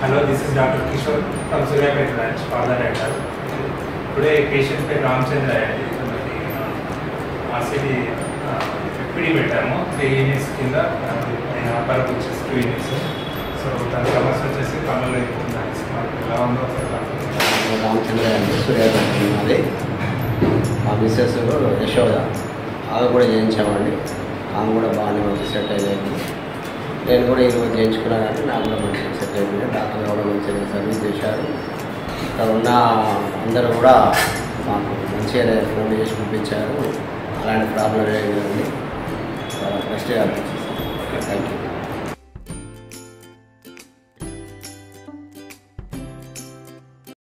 Hello this is doctor Kishore from Suryapet branch father director ఇప్పుడే patient పేరు రామచంద్ర అండి తనకి ఆర్సిడి ఎప్పిడి పెట్టాము త్రీ యూనిట్స్ కింద ఆయన అప్పరకు వచ్చేసి టూ యూనిట్స్ సో తన సమస్య వచ్చేసి కళ్ళలో ఎక్కువ ఉన్నాయి మాకు ఎలా ఉందో ఒకసారి కనుక్కుంటాం. రామచంద్ర అండి సూర్యాపేట ఉన్నది మా మిస్సెస్ యశోద ఆమె కూడా చేయించామండి ఆమె కూడా బాగానే మంచి సెట్ అయ్యింది నేను కూడా ఈరోజు చేయించుకున్నాను అంటే నాకు కూడా మంచిగా సెట్ అయిపోయింది డాక్టర్ కూడా మంచిగా సర్వీస్ చేశారు ఇక్కడ ఉన్న అందరూ కూడా మాకు మంచిగా ఫోన్ చేసి పంపించారు అలాంటి ప్రాబ్లం ఏమి లేదండి చాలా బెస్ట్గా అనిపించింది థ్యాంక్ యూ